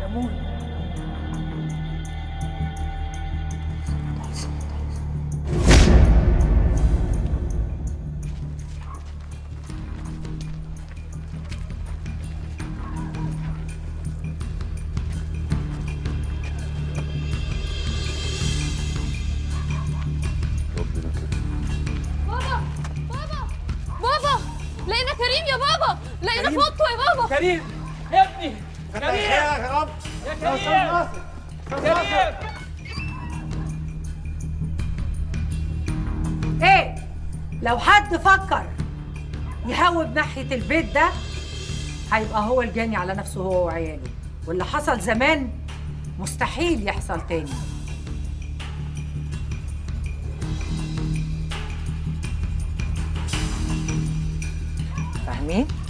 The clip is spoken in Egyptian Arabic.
يا مول ربنا كريم بابا بابا بابا لقينا كريم يا بابا لقينا فوتو يا بابا كريم يا ابني كريم يا رب يا كريم كريم ايه لو حد فكر يهوب ناحية البيت ده هيبقى هو الجاني على نفسه هو وعياله واللي حصل زمان مستحيل يحصل تاني فاهمين؟